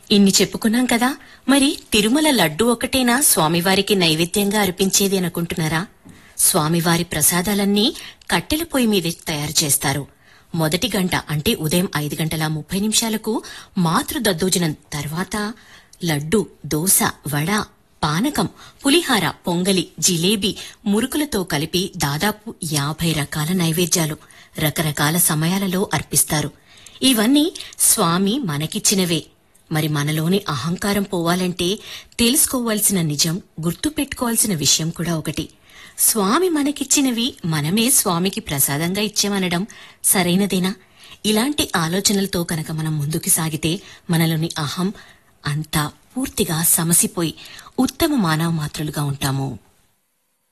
ఇన్ని చెప్పుకున్నాం కదా మరి తిరుమల లడ్డు ఒకటేనా స్వామివారికి నైవేద్యంగా అర్పించేది అనుకుంటున్నారా స్వామివారి ప్రసాదాలన్నీ కట్టెల పొయ్యి మీదే తయారు చేస్తారు మొదటి గంట అంటే ఉదయం ఐదు గంటల ముప్పై నిమిషాలకు మాతృ దద్దోజనం తర్వాత లడ్డు దోశ వడ పానకం పులిహార పొంగలి జిలేబీ మురుకులతో కలిపి దాదాపు యాభై రకాల నైవేద్యాలు రకరకాల సమయాలలో అర్పిస్తారు ఇవన్నీ స్వామి మనకిచ్చినవే మరి మనలోని అహంకారం పోవాలంటే తెలుసుకోవాల్సిన నిజం గుర్తుపెట్టుకోవాల్సిన విషయం కూడా ఒకటి స్వామి మనకిచ్చినవి మనమే స్వామికి ప్రసాదంగా ఇచ్చామనడం సరైనదేనా ఇలాంటి ఆలోచనలతో కనుక మనం ముందుకు సాగితే మనలోని అహం అంతా పూర్తిగా సమసిపోయి ఉత్తమ మానవ మాత్రులుగా ఉంటాము